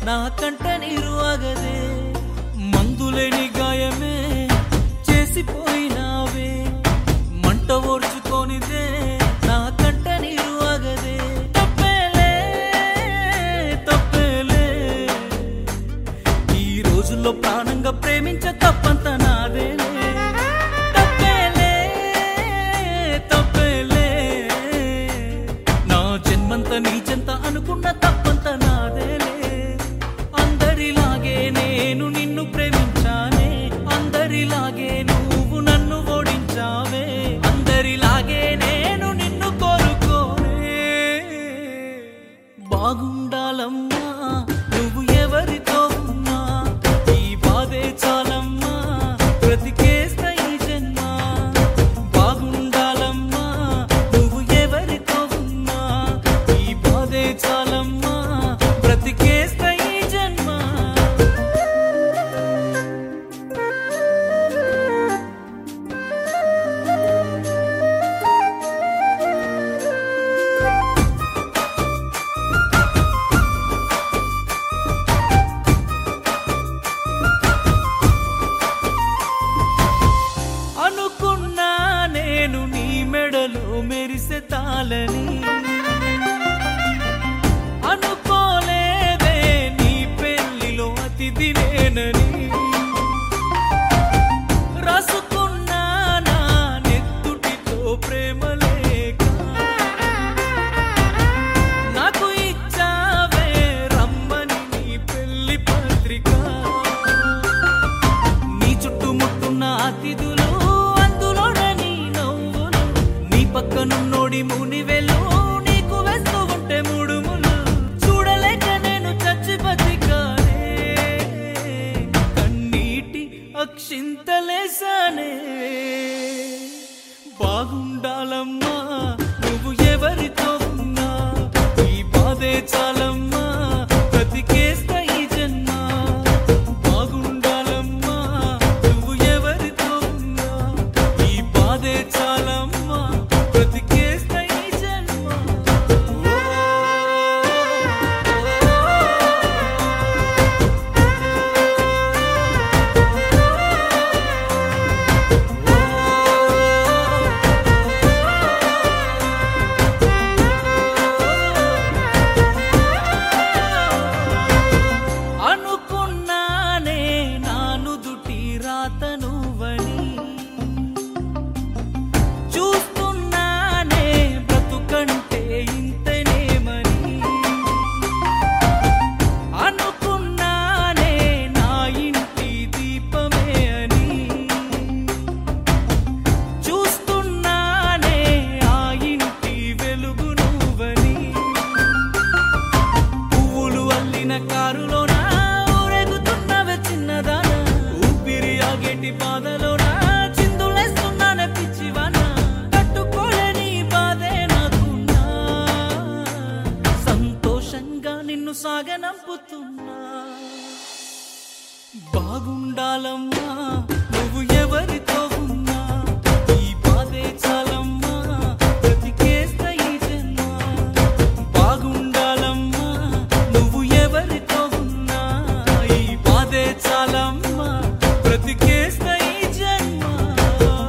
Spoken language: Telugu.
నా కంట నీరు ఆగదే మందులేని గాయమే చేసిపోయినావే మంట ఓర్చుకోనిదే నా కంట నీరు ఆగదే తప్పేలే తప్పేలే ఈ రోజుల్లో ప్రాణంగా ప్రేమించ తప్పంత నాదేలే తప్పేలే తప్పేలే నా జన్మంత నీ చెంత అనుకున్న తప్పంత నాదేలే అందరిలాగే నేను నిన్ను ప్రేమించానే అందరిలాగే నువ్వు నన్ను ఓడించావే అందరిలాగే నేను నిన్ను కోరుకోనే బాగుండాలమ్మా నువ్వు ఎవరితో ఉన్నా ఈ బాధే చాలమ్మా బ్రతికేస్తా ఈ జన్మ బాగుండాలమ్మా నువ్వు ఎవరితో ఉన్నా ఈ బాధే చాలమ్మా బ్రతికేస్తా ఈ జన్మ అనుకున్నా నేను నీ మెడలో మెరిసే తాళని అనుకోలేదే నీ పెళ్లిలో అతిథి నేనని రాసుకున్నా నా నెత్తుటితో ప్రేమ లేక నాకు ఇచ్చావే రమ్మని నీ పెళ్లి పత్రిక నీ చుట్టుముట్టున్న అతిథులు అందులోనే నీ నవ్వులు నీ పక్కనున్నోడి మునివెలు నీకు వేస్తూ ఉంటే ముడుములు చూడలేక నేను చచ్చి బతికానే కన్నీటి అక్షింతలేసానే బాగుండాలమ్మా నువ్వు ఎవరితో ఉన్నా ఈ బాధే చాలమ్మా బ్రతికేస్తా ఈ జన్మ బాగుండాలమ్మా నువ్వు ఎవరితో ఉన్నా ఈ బాధే చాలమ్మా బ్రతికేస్తా ఈ జన్మ అనుకున్నానే నాను దుటి రాతనువని చూస్తున్నానే బ్రతుకంటే ఇంతనేమని అనుకున్నానే నా ఇంటి దీపమే అని చూస్తున్నానే ఆ ఇంటి వెలుగు నువ్వని పువ్వులు అల్లిన కారులోన ఊరేగుతున్నవే చిన్నదాన ఊపిరి ఆగేటి బాధలోన చిందులేస్తున్నానే పిచ్చివాన తట్టుకోలేని బాధే నాకున్నా సంతోషంగా నిన్ను సాగనంపుతున్నా బాగుండాలమ్మా